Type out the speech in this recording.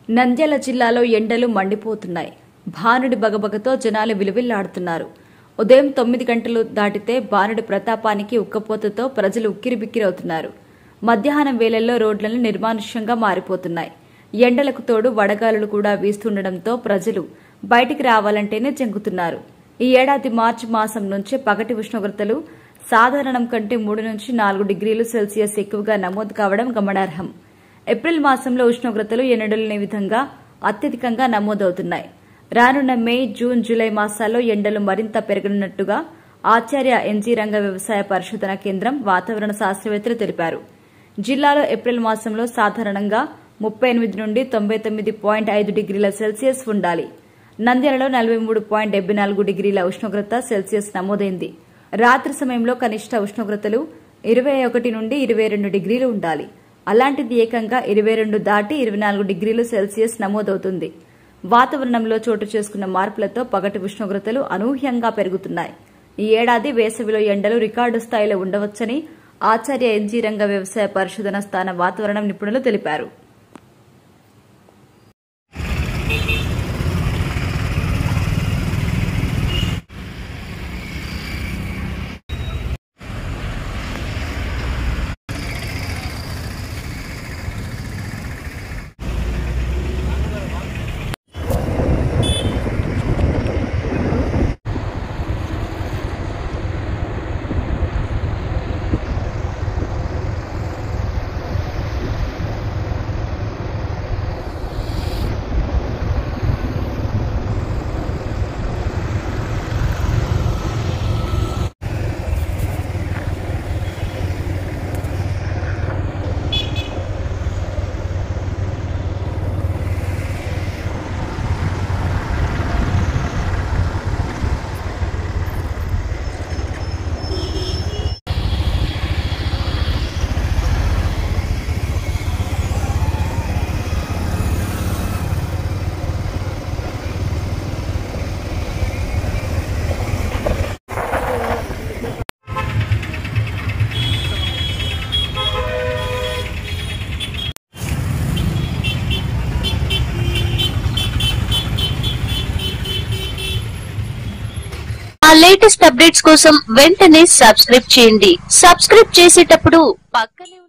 నంద్యాల జిల్లాలో ఎండలు మండిపోతున్నాయి భానుడి బగబగతో జనాలు విలువిల్లాడుతున్నారు ఉదయం తొమ్మిది గంటలు దాటితే భానుడి ప్రతాపానికి ఉక్కపోతతో ప్రజలు ఉక్కిరిబిక్కిరవుతున్నారు మధ్యాహ్నం వేళల్లో రోడ్లను నిర్మానుష్యంగా మారిపోతున్నాయి ఎండలకు తోడు వడగాలులు కూడా వీస్తుండటంతో ప్రజలు బయటికి రావాలంటేనే జంకుతున్నారు ఈ ఏడాది మార్చి మాసం నుంచే పగటి ఉష్ణోగ్రతలు సాధారణం కంటే మూడు నుంచి నాలుగు డిగ్రీలు సెల్సియస్ ఎక్కువగా నమోదు కావడం గమనార్హం ఏప్రిల్ మాసంలో ఉష్ణోగ్రతలు ఎన్నడూ లేని విధంగా అత్యధికంగా నమోదవుతున్నాయి రానున్న మే జూన్ జూలై మాసాల్లో ఎండలు మరింత పెరగనున్నట్టుగా ఆచార్య ఎన్జీ రంగ వ్యవసాయ పరిశోధన కేంద్రం వాతావరణ శాస్త్రవేత్తలు తెలిపారు జిల్లాలో ఏప్రిల్ మాసంలో సాధారణంగా ముప్పై ఎనిమిది నుండి తొంభై తొమ్మిది పాయింట్ ఐదు డిగ్రీల సెల్సియస్ ఉండాలి నంద్యాలలో నలభై మూడు పాయింట్ డెబ్బై నాలుగు డిగ్రీల ఉష్ణోగ్రత సెల్సియస్ నమోదైంది రాత్రి సమయంలో కనిష్ట ఉష్ణోగ్రతలు ఇరవై ఒకటి నుండి ఇరవై రెండు డిగ్రీలు ఉండాలి అలాంటిది ఏకంగా ఇరవై రెండు దాటి ఇరవై నాలుగు డిగ్రీలు సెల్సియస్ నమోదవుతుంది వాతావరణంలో చోటు చేసుకున్న మార్పులతో పగటి ఉష్ణోగ్రతలు అనూహ్యంగా పెరుగుతున్నాయి ఈ ఏడాది వేసవిలో ఎండలు రికార్డు స్థాయిలో ఉండవచ్చని ఆచార్య ఎన్జీ రంగ వ్యవసాయ పరిశోధన స్థాన వాతావరణం నిపుణులు తెలిపారు మా లేటెస్ట్ అప్డేట్స్ కోసం వెంటనే సబ్స్క్రైబ్ చేయండి సబ్స్క్రైబ్ చేసేటప్పుడు పక్కనే